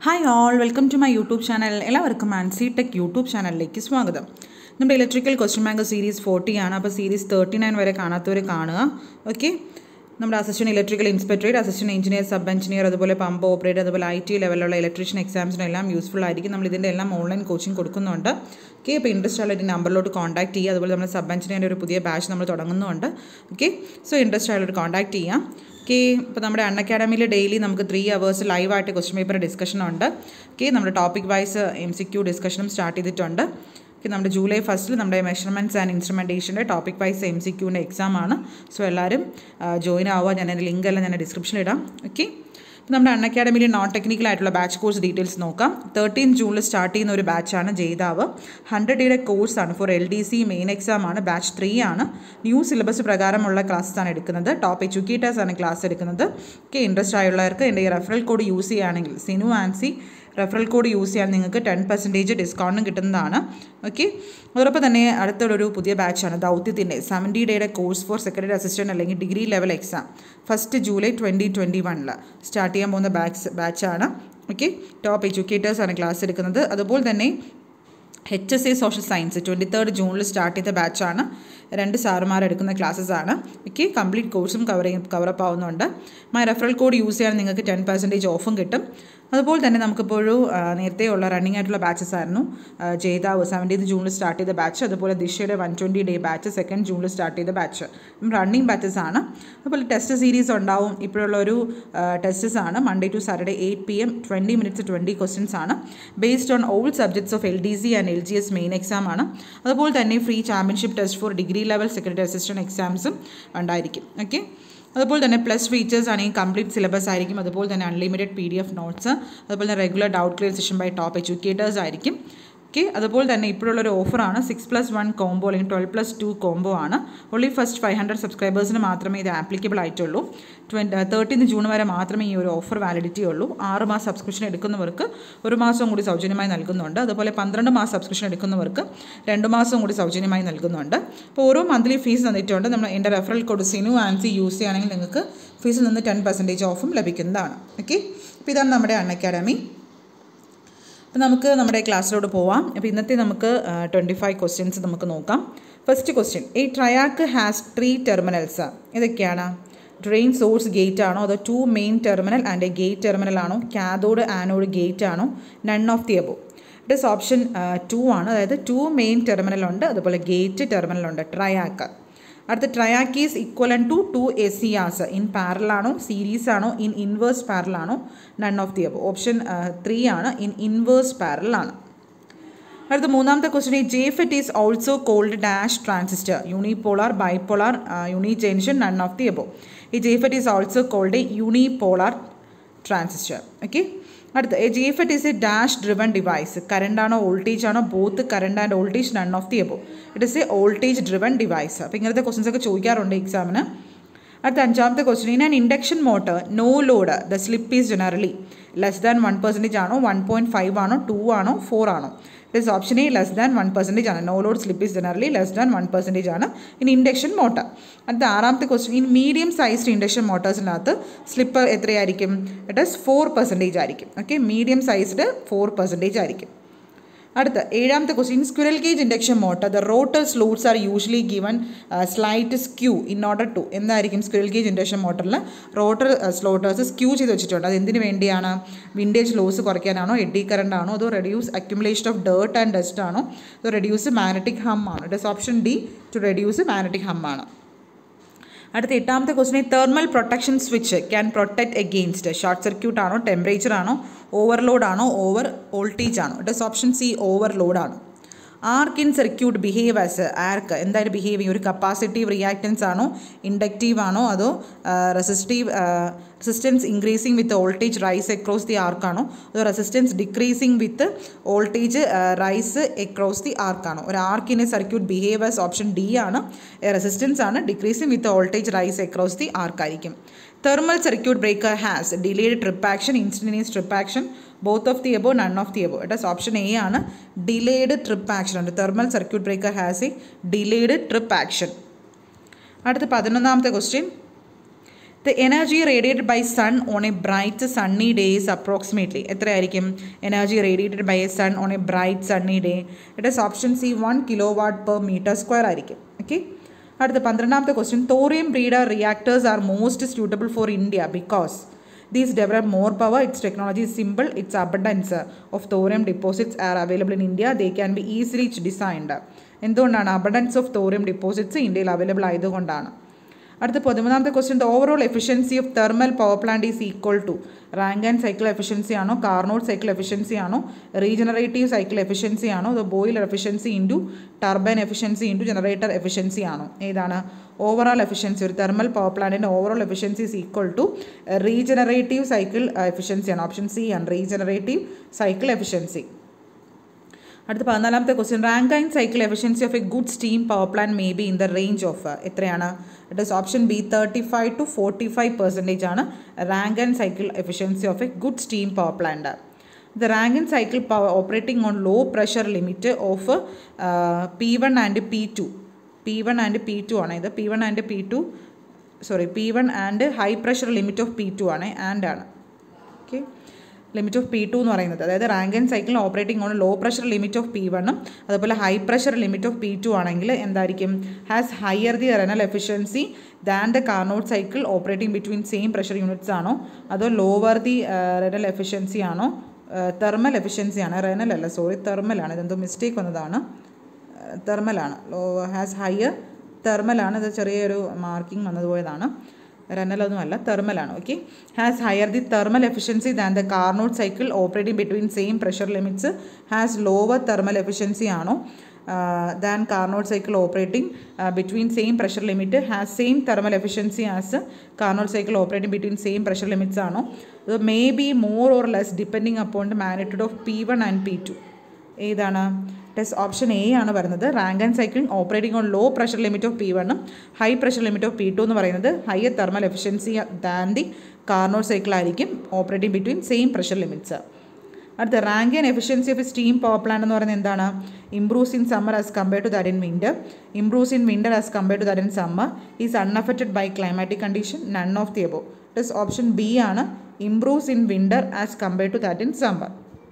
Hi all welcome to my YouTube channel എല്ലാവർക്കും Ancy tech YouTube ചാനലിലേക്ക് സ്വാഗതം നമ്മുടെ electrical question bank series forty ആണ് അപ്പോൾ സീരീസ് തേർട്ടി നയൻ വരെ കാണാത്തവർ കാണുക ഓക്കെ നമ്മുടെ assistant electrical inspectorate assistant engineer sub engineer അതുപോലെ പമ്പ് ഓപ്പറേറ്റർ അതുപോലെ ഐ ടി ലെവലുള്ള ഇലക്ട്രീഷ്യൻ എക്സാംസിനെല്ലാം യൂസ്ഫുൾ ആയിരിക്കും നമ്മൾ ഇതിൻ്റെ എല്ലാം ഓൺലൈൻ കോച്ചിങ് കൊടുക്കുന്നുണ്ട് ഓക്കെ അപ്പോൾ ഇൻട്രസ്റ്റ് ഉള്ള നമ്പറിലോട്ട് കോൺടാക്ട് ചെയ്യുക അതുപോലെ നമ്മൾ സബ് എഞ്ചിനീയറിൻ്റെ ഒരു പുതിയ ബാച്ച് നമ്മൾ തുടങ്ങുന്നുണ്ട് ഓക്കെ സോ ഇൻട്രസ്റ്റ് ആയിട്ട് കോൺടാക്ട് ചെയ്യാം ഓക്കെ ഇപ്പോൾ നമ്മുടെ അൺ അക്കാഡമിയിൽ ഡെയിലി നമുക്ക് ത്രീ അവേഴ്സ് ലൈവായിട്ട് ക്വസ്റ്റ്യൻ പേപ്പർ ഡിസ്കഷൻ ഉണ്ട് ഓക്കെ നമ്മുടെ topic wise M C Q ഡിസ്കഷനും സ്റ്റാർട്ട് ചെയ്തിട്ടുണ്ട് ഓക്കെ നമ്മുടെ ജൂലൈ ഫസ്റ്റിൽ നമ്മുടെ മെഷർമെൻറ്റ്സ് ആൻഡ് ഇൻസ്ട്രുമെൻറ്റേഷൻ്റെ ടോപ്പിക് വൈസ് എം സി ക്യൂവിൻ്റെ എക്സാം ആണ് സോ എല്ലാവരും ജോയിൻ ആവുക ഞാൻ എൻ്റെ ലിങ്ക് എല്ലാം ഞാൻ ഡിസ്ക്രിപ്ഷനിൽ ഇടാം ഓക്കെ അപ്പോൾ നമ്മുടെ അൺ അക്കാഡമിയിൽ നോൺ ടെക്നിക്കൽ ആയിട്ടുള്ള ബാച്ച് കോഴ്സ് ഡീറ്റെയിൽസ് നോക്കാം തേർട്ടീൻ ജൂണിൽ സ്റ്റാർട്ട് ചെയ്യുന്ന ഒരു ബാച്ചാണ് ജയ്താവ് ഹൺഡ്രഡ് ഡേയുടെ കോഴ്സാണ് for L D C main exam ആണ് ബാച്ച് ത്രീ ആണ് ന്യൂ സിലബസ് പ്രകാരമുള്ള ക്ലാസ്സാണ് ആണ് എടുക്കുന്നത് ടോപ്പ് എഡ്യൂക്കേറ്റേഴ്സ് ആണ് ക്ലാസ് എടുക്കുന്നത് ഓക്കെ ഇൻട്രസ്റ്റ് ആയുള്ളവർക്ക് എൻ്റെ ഈ റെഫറൽ കോഡ് യൂസ് ചെയ്യുകയാണെങ്കിൽ Sinu Ancy referral code use ചെയ്യാൻ നിങ്ങൾക്ക് ടെൻ പെർസെൻറ്റേജ് ഡിസ്കൗണ്ടും കിട്ടുന്നതാണ് ഓക്കെ അതോടൊപ്പം തന്നെ അടുത്തൊരു പുതിയ ബാച്ചാണ് ദൗത്യത്തിൻ്റെ സെവൻറ്റി ഡേയുടെ കോഴ്സ് ഫോർ സെക്രട്ടറി അസിസ്റ്റൻറ്റ് അല്ലെങ്കിൽ degree level exam first July twenty twenty വണ്ണിൽ സ്റ്റാർട്ട് ചെയ്യാൻ പോകുന്ന ബാച്ച് ബാച്ചാണ് ഓക്കെ ടോപ്പ് എഡ്യൂക്കേറ്റേഴ്സാണ് ക്ലാസ് എടുക്കുന്നത് അതുപോലെ തന്നെ H S A social science twenty third ജൂണിൽ സ്റ്റാർട്ട് ചെയ്ത ബാച്ചാണ് രണ്ട് സാറുമാർ എടുക്കുന്ന ക്ലാസ്സസ് ആണ് ഓക്കെ കംപ്ലീറ്റ് കോഴ്സും കവർ കവറപ്പ് ആവുന്നുണ്ട് മൈ റെഫറൽ കോഡ് യൂസ് ചെയ്യാൻ നിങ്ങൾക്ക് ടെൻ പെർസെൻറ്റേജ് ഓഫും കിട്ടും അതുപോലെ തന്നെ നമുക്കിപ്പോൾ ഒരു നേരത്തെ ഉള്ള റണ്ണിങ് ആയിട്ടുള്ള ബാച്ചസ് ആയിരുന്നു ജയ്താവ് സെവൻറ്റീൻത് ജൂണിൽ സ്റ്റാർട്ട് ചെയ്ത ബാച്ച് അതുപോലെ ദിശയുടെ one twenty day batch second ജൂണിൽ സ്റ്റാർട്ട് ചെയ്ത ബാച്ച് റണ്ണിങ് ബാച്ചസ് ആണ് അതുപോലെ ടെസ്റ്റ് സീരീസ് ഉണ്ടാവും ഇപ്പോഴുള്ള ഒരു ടെസ്റ്റസ് ആണ് Monday to Saturday eight P M twenty minutes twenty questions ആണ് based on all subjects of L D C and L G S main exam ആണ് അതുപോലെ തന്നെ free championship test for degree level secretary assistant എക്സാംസും ഉണ്ടായിരിക്കും okay അതുപോലെ തന്നെ plus features ആണെങ്കിൽ complete syllabus ആയിരിക്കും അതുപോലെ തന്നെ unlimited P D F notes അതുപോലെ തന്നെ regular doubt clear session by top educators ആയിരിക്കും ഓക്കെ അതുപോലെ തന്നെ ഇപ്പോഴുള്ളൊരു ഓഫറാണ് സിക്സ് പ്ലസ് വൺ കോംബോ അല്ലെങ്കിൽ ട്വൽവ് പ്ലസ് ടു കോംബോ ആണ് ഓൺലി ഫസ്റ്റ് ഫൈവ് ഹൺഡ്രഡ് സബ്സ്ക്രൈബേഴ്സിന് മാത്രമേ ഇത് ആപ്ലിക്കബിൾ ആയിട്ടുള്ളൂ ട്വൻറ്റി തേർട്ടീൻ ജൂൺ വരെ മാത്രമേ ഈ ഒരു ഓഫർ വാലിഡിറ്റി ഉള്ളൂ ആറ് മാസം സബ്സ്ക്രിപ്ഷൻ എടുക്കുന്നവർക്ക് ഒരു മാസം കൂടി സൗജന്യമായി നൽകുന്നുണ്ട് അതുപോലെ പന്ത്രണ്ട് മാസം സബ്സ്ക്രിപ്ഷൻ എടുക്കുന്നവർക്ക് രണ്ട് മാസം കൂടി സൗജന്യമായി നൽകുന്നുണ്ട് അപ്പോൾ ഓരോ മന്ത്ലി ഫീസ് തന്നിട്ടുണ്ട് നമ്മൾ എൻ്റെ referral code Sinu Ancy use ചെയ്യുകയാണെങ്കിൽ നിങ്ങൾക്ക് ഫീസിൽ നിന്ന് ടെൻ പെർസെൻറ്റേജ് ഓഫും ലഭിക്കുന്നതാണ് ഓക്കെ അപ്പോൾ ഇതാണ് നമ്മുടെ അൺ അക്കാഡമി അപ്പോൾ നമുക്ക് നമ്മുടെ ക്ലാസ്സിലോട്ട് പോവാം അപ്പോൾ ഇന്നത്തെ നമുക്ക് ട്വൻറ്റി ഫൈവ് ക്വസ്റ്റ്യൻസ് നമുക്ക് നോക്കാം ഫസ്റ്റ് ക്വസ്റ്റ്യൻ ഈ ട്രയാക്ക് ഹാസ് ത്രീ ടെർമിനൽസ് ഇതൊക്കെയാണ് ഡ്രെയിൻ സോഴ്സ് ഗേറ്റ് ആണോ അതോ two main terminal and a gate terminal ആണോ കാതോഡ് ആനോഡ് ഗേറ്റ് ആണോ none of the above it is option two ആണ് അതായത് ടു മെയിൻ ടെർമിനൽ ഉണ്ട് അതുപോലെ ഗേറ്റ് ടെർമിനൽ ഉണ്ട് ട്രയാക്ക് അടുത്ത triac is equivalent to two A C as in പാരലാണോ series ആണോ ഇൻ ഇൻവേഴ്സ് പാരലാണോ none of the above option three ആണ് ഇൻ ഇൻവേഴ്സ് പാരലാണ് അടുത്ത മൂന്നാമത്തെ question J FET is also called dash transistor unipolar bipolar uni junction none of the above ഈ J FET is also called a unipolar transistor okay അടുത്ത A G F is a dash driven device current ആണോ voltage ആണോ both current and voltage none of the above it is a voltage driven device അപ്പോൾ ഇങ്ങനത്തെ questions ഒക്കെ ചോദിക്കാറുണ്ട് എക്സാമിന് അടുത്ത അഞ്ചാമത്തെ question in an induction motor no load the slip is generally less than one percentage ആണോ one point five ആണോ two ആണോ ഫോർ ആണോ it is option A less than one percentage ആണ് no load slip is generally less than one percentage ആണ് in induction motor അടുത്ത ആറാമത്തെ question in medium sized induction മോട്ടേഴ്സിനകത്ത് slip എത്രയായിരിക്കും it is four percentage ആയിരിക്കും okay medium sized four percentage ആയിരിക്കും അടുത്ത ഏഴാമത്തെ question squirrel cage induction motor the rotor slots are usually given slight skew in order to എന്തായിരിക്കും squirrel cage induction മോട്ടറിൽ rotor സ്ലോട്ടേഴ്സ് skew ചെയ്ത് വെച്ചിട്ടുണ്ട് അത് എന്തിനു വേണ്ടിയാണ് വിൻഡേജ് ലോസ് കുറയ്ക്കാനാണോ എഡി കറണ്ട് ആണോ അതോ reduce accumulation of dirt and dust ആണോ അതോ റെഡ്യൂസ് മാഗ്നറ്റിക് ഹം ആണോ it is option D to reduce magnetic hum ആണ് അടുത്ത എട്ടാമത്തെ ക്വസ്റ്റിനെ thermal protection switch can protect against short circuit ആണോ ടെമ്പറേച്ചർ ആണോ ഓവർലോഡ് ആണോ ഓവർ വോൾട്ടേജ് ആണോ it is option C overload ആണ് arc in circuit behave as ആർക്ക് എന്തായാലും ബിഹേവ് ചെയ്യും ഒരു കപ്പാസിറ്റീവ് റിയാക്റ്റൻസ് ആണോ ഇൻഡക്റ്റീവ് ആണോ അതോ resistive resistance increasing with voltage rise across the ആർക്കാണോ അതോ resistance decreasing with voltage rise across the ആർക്കാണോ ഒരു ആർക്കിനെ circuit behave as option D ആണ് റെസിസ്റ്റൻസ് ആണ് decreasing with voltage rise across the ആർക്കായിരിക്കും thermal circuit breaker has delayed trip action instantaneous trip action both of the above none of the above it is option A ആണ് delayed trip action ഉണ്ട് thermal circuit breaker has A delayed trip action അടുത്ത പതിനൊന്നാമത്തെ question the energy radiated by sun on a bright sunny days approximately എത്രയായിരിക്കും energy radiated by a sun on a bright sunny day it is option C one kilo watt per metre square ആയിരിക്കും okay അടുത്ത പന്ത്രണ്ടാമത്തെ question thorium breeder reactors are most suitable for India because These develop more power, its technology is simple, its abundance of thorium deposits are available in India. They can be easily designed. എന്തുകൊണ്ടാണ് abundance of thorium deposits ഇന്ത്യയിൽ available ആയതുകൊണ്ടാണ് അടുത്ത പതിമൂന്നാമത്തെ question the overall efficiency of thermal power plant is equal to Rankine cycle efficiency ആണോ Carnot cycle efficiency ആണോ regenerative cycle efficiency ആണോ the boiler efficiency into turbine efficiency into generator efficiency ആണോ ഏതാണ് overall efficiency ഒരു thermal power പ്ലാന്റിൻ്റെ overall efficiency is equal to regenerative cycle efficiency ആണ് option C ആണ് regenerative cycle efficiency അടുത്ത പതിനാലാമത്തെ question Rankine cycle efficiency of a good steam power plant may be in the range of എത്രയാണ് it is option B thirty five to forty five percentage ആണ് Rankine cycle efficiency of a good steam power plant the Rankine cycle power operating on low pressure limit of P one and P two P one and P two ആണ് ഇത് P one and P two sorry P one and high pressure limit of P two ആണ് and ആണ് okay limit of P two എന്ന് പറയുന്നത് അതായത് Rankine cycle operating on low pressure limit of P വണ്ണും അതുപോലെ high pressure limit of P two ആണെങ്കിൽ എന്തായിരിക്കും has higher the renal efficiency than the Carnot cycle operating between same pressure units ആണോ അതോ lower the renal efficiency ആണോ thermal efficiency ആണ് renal അല്ല sorry തെർമലാണ് ഇതെന്തോ മിസ്റ്റേക്ക് വന്നതാണ് തെർമലാണ് ലോ ഹാസ് ഹയർ തെർമലാണ് ഇത് ചെറിയൊരു മാർക്കിംഗ് വന്നതുപോയതാണ് റെനലൊന്നുമല്ല തെർമലാണ് okay has higher the thermal efficiency than the Carnot cycle operating between same pressure limits has lower thermal efficiency ആണോ than Carnot cycle operating between same pressure limit has same thermal efficiency as Carnot cycle operating between same pressure limits ആണോ ഇത് may be more or less depending upon the magnitude of P one and P two ഏതാണ് test option A ആണ് പറയുന്നത് rank Rankine cycling operating on low pressure limit of P വണ്ണും high pressure limit of P two എന്ന് പറയുന്നത് higher thermal efficiency than the Carnot cycle ആയിരിക്കും operating between same pressure limits അടുത്ത Rankine efficiency of steam power plant എന്ന് പറയുന്നത് എന്താണ് improves in summer as compare to that in winter improves in winter as compare to that in summer is unaffected by climatic condition none of the above test option B ആണ് improves in winter as compare to that in summer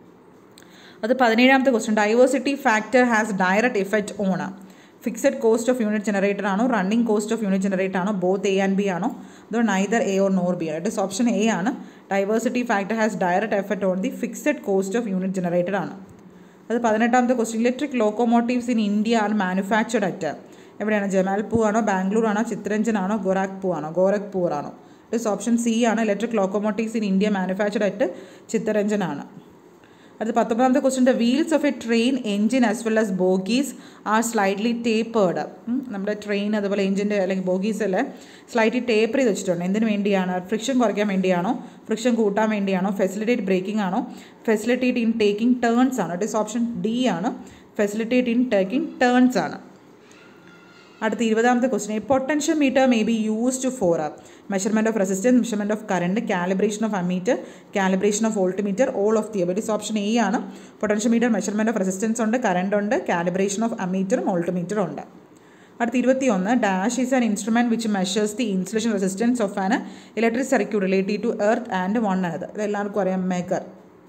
അത് പതിനേഴാമത്തെ question diversity factor has direct effect on fixed cost of unit generator ആണോ running cost of unit generator ആണോ both A and B ആണോ അതോ neither A or nor B ആണ് it is option A ആണ് diversity factor has direct effect on the fixed cost of unit generator ആണ് അത് പതിനെട്ടാമത്തെ question electric locomotives in India are manufactured at എവിടെയാണ് ജമാൽപൂർ ആണോ ബാംഗ്ലൂർ ആണോ ചിത്രഞ്ജൻ ആണോ ഗോരഖ്പൂർ ആണോ ഗോരഖ്പൂർ ആണോ ഇറ്റ് ഇസ് ഓപ്ഷൻ സി ആണ് electric locomotives in India manufactured at Chittaranjan ആണ് അടുത്ത പത്തൊമ്പതാമത്തെ question the wheels of a train engine as well as bogies are slightly tapered നമ്മുടെ ട്രെയിൻ അതുപോലെ എഞ്ചിൻ്റെ അല്ലെങ്കിൽ ബോഗീസ് എല്ലാം സ്ലൈറ്റ്ലി ടേപ്പർ ചെയ്ത് വെച്ചിട്ടുണ്ട് എന്തിനു വേണ്ടിയാണ് ഫ്രിക്ഷൻ കുറയ്ക്കാൻ വേണ്ടിയാണോ ഫ്രിക്ഷൻ കൂട്ടാൻ വേണ്ടിയാണോ ഫെസിലിറ്റേറ്റ് ബ്രേക്കിംഗ് ആണോ ഫെസിലിറ്റേറ്റ് ഇൻ ടേക്കിംഗ് ടേൺസ് ആണോ ഇറ്റ് ഇസ് ഓപ്ഷൻ ഡി ആണ് ഫെസിലിറ്റേറ്റ് ഇൻ ടേക്കിംഗ് ടേൺസ് ആണ് അടുത്ത ഇരുപതാമത്തെ question a potentiometer may be used for measurement of resistance measurement of current calibration of ammeter calibration of voltmeter all of the it is option A ആണ് potentiometer measurement of resistance ഉണ്ട് current ഉണ്ട് calibration of അമീറ്ററും വോൾട്ട് മീറ്ററും ഉണ്ട് അടുത്ത ഇരുപത്തി ഒന്ന് dash is an instrument which measures the insulation resistance of an electric circuit relative to earth and one another ഇത് എല്ലാവർക്കും അറിയാം മേക്കർ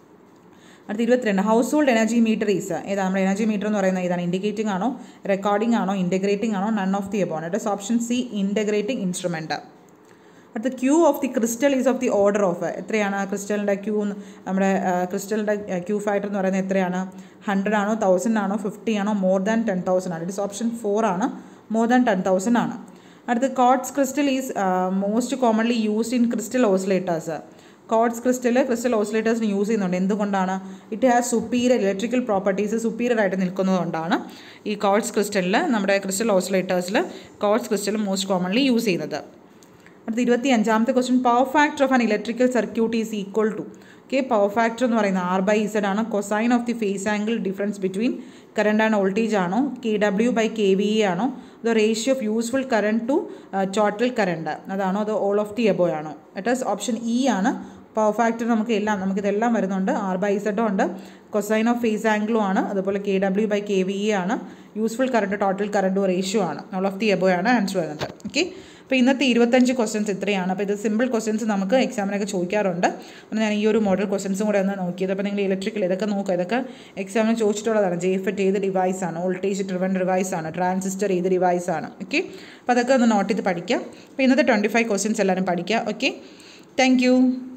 അടുത്ത ഇരുപത്തിരണ്ട് household energy meter is ഏതാണ് നമ്മുടെ എനർജി മീറ്റർ എന്ന് പറയുന്നത് ഇതാണ് ഇൻഡിക്കേറ്റിംഗ് ആണോ റെക്കോർഡിംഗ് ആണോ ഇൻറ്റഗ്രേറ്റിംഗ് ആണോ none of the above it is option C integrating instrument അടുത്ത Q of the crystal is of the order of എത്രയാണ് ക്രിസ്റ്റലിൻ്റെ ക്യൂ നമ്മുടെ ക്രിസ്റ്റലിൻ്റെ ക്യൂ ഫാക്ടർ എന്ന് പറയുന്നത് എത്രയാണ് ഹൺഡ്രഡ് ആണോ തൗസൻഡ് ആണോ ഫിഫ്റ്റി ആണോ മോർ ദാൻ ടെൻ തൗസൻഡ് ആണ് ഇറ്റ് ഇസ് ഓപ്ഷൻ ഫോർ ആണ് മോർ ദാൻ ടെൻ തൗസൻഡ് ആണ് അടുത്ത quartz crystal is most commonly used in crystal oscillators quartz crystal crystal ഓസിലേറ്റേഴ്സിന് യൂസ് ചെയ്യുന്നുണ്ട് എന്തുകൊണ്ടാണ് it has superior electrical properties superior ആയിട്ട് നിൽക്കുന്നതുകൊണ്ടാണ് ഈ കോഡ്സ് ക്രിസ്റ്റലിൽ നമ്മുടെ ക്രിസ്റ്റൽ ഓസിലേറ്റേഴ്സിൽ quartz crystal most commonly use ചെയ്യുന്നത് അടുത്ത ഇരുപത്തി അഞ്ചാമത്തെ question power factor of an electrical circuit is equal to okay power factor എന്ന് പറയുന്നത് ആർ ബൈ ഇസഡ് ആണ് cosine of the phase angle difference between current and voltage ആണോ K W by K V A ആണോ അതോ ratio of useful current to total current അതാണോ അതോ all of the above ആണോ it is option E ആണ് power factor നമുക്ക് എല്ലാം നമുക്കിതെല്ലാം വരുന്നുണ്ട് ആർ ബൈ ഇസഡും ഉണ്ട് കൊസൈൻ ഓഫ് ഫേസ് ആംഗിളും ആണ് അതുപോലെ K W by K V A ആണ് useful current total current ratio ആണ് ഓൾ ഓഫ് ദി എബോ ആണ് ആൻസർ വരുന്നത് ഓക്കെ അപ്പോൾ ഇന്നത്തെ ഇരുപത്തഞ്ച് ക്വസ്റ്റ്യൻസ് ഇത്രയാണ് അപ്പോൾ ഇത് സിമ്പിൾ ക്വസ്റ്റ്യൻസ് നമുക്ക് എക്സാമിനൊക്കെ ചോദിക്കാറുണ്ട് അപ്പോൾ ഞാൻ ഈ ഒരു മോഡൽ ക്വസ്റ്റ്യൻസും കൂടെ ഒന്ന് നോക്കിയത് അപ്പോൾ നിങ്ങൾ ഇലക്ട്രിക്കൽ ഇതൊക്കെ നോക്കുക ഇതൊക്കെ എക്സാമിന് ചോദിച്ചിട്ടുള്ളതാണ് ജെ ഫെറ്റ് ഏത് ഡിവൈസ് ആണ് വോൾട്ടേജ് ഡ്രിവൺ ഡിവൈസ് ആണ് ട്രാൻസിസ്റ്റർ ഏത് ഡിവൈസ് ആണ് ഓക്കെ അപ്പോൾ അതൊക്കെ ഒന്ന് നോട്ട് ചെയ്ത് പഠിക്കാം അപ്പോൾ ഇന്നത്തെ ട്വൻറ്റി ഫൈവ് ക്വസ്റ്റ്യൻസ് എല്ലാവരും പഠിക്കുക ഓക്കെ താങ്ക്